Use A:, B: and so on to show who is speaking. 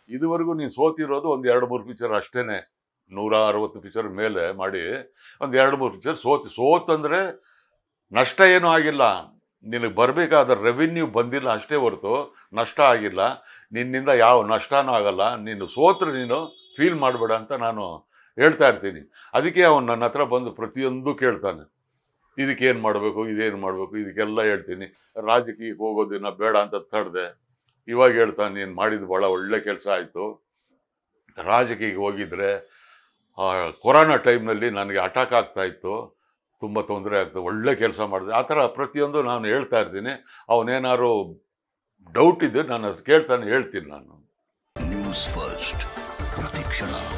A: ಇದುವರೆಗೂ ನೀನು ಸೋತಿರೋದು ಒಂದು ಎರಡು ಮೂರು ಪಿಕ್ಚರ್ ಅಷ್ಟೇನೆ ನೂರ ಅರವತ್ತು ಪಿಕ್ಚರ್ ಮೇಲೆ ಮಾಡಿ ಒಂದು ಎರಡು ಮೂರು ಪಿಕ್ಚರ್ ಸೋತಿ ಸೋತಂದರೆ ನಷ್ಟ ಏನೂ ಆಗಿಲ್ಲ ನಿನಗೆ ಬರಬೇಕಾದ ರೆವಿನ್ಯೂ ಬಂದಿಲ್ಲ ಅಷ್ಟೇ ಹೊರತು ನಷ್ಟ ಆಗಿಲ್ಲ ನಿನ್ನಿಂದ ಯಾವ ನಷ್ಟನೂ ಆಗಲ್ಲ ನೀನು ಸೋತ್ರೆ ನೀನು ಫೀಲ್ ಮಾಡಬೇಡ ಅಂತ ನಾನು ಹೇಳ್ತಾ ಇರ್ತೀನಿ ಅದಕ್ಕೆ ಅವನು ನನ್ನ ಹತ್ರ ಬಂದು ಪ್ರತಿಯೊಂದು ಕೇಳ್ತಾನೆ ಇದಕ್ಕೇನು ಮಾಡಬೇಕು ಇದೇನು ಮಾಡಬೇಕು ಇದಕ್ಕೆಲ್ಲ ಹೇಳ್ತೀನಿ ರಾಜಕೀಯಕ್ಕೆ ಹೋಗೋದಿನ ಬೇಡ ಅಂತ ತಡೆದೆ ಇವಾಗ ಹೇಳ್ತಾನೆ ನೀನು ಮಾಡಿದ್ದು ಭಾಳ ಒಳ್ಳೆ ಕೆಲಸ ಆಯಿತು ರಾಜಕೀಯಕ್ಕೆ ಹೋಗಿದ್ರೆ ಆ, ಕೊರೋನಾ ಟೈಮ್ನಲ್ಲಿ ನನಗೆ ಅಟ್ಯಾಕ್ ಆಗ್ತಾ ಇತ್ತು ತುಂಬ ತೊಂದರೆ ಆಗ್ತದೆ ಒಳ್ಳೆ ಕೆಲಸ ಮಾಡಿದೆ ಆ ಥರ ಪ್ರತಿಯೊಂದು ನಾನು ಹೇಳ್ತಾ ಇರ್ತೀನಿ ಅವನೇನಾದ್ರು ಡೌಟ್ ಇದ್ದರೆ ನಾನು ಅದು ಕೇಳ್ತಾನೆ ಹೇಳ್ತೀನಿ ನಾನು
B: ನ್ಯೂಸ್ ಫಸ್ಟ್ ಪ್ರತಿಕ್ಷಣ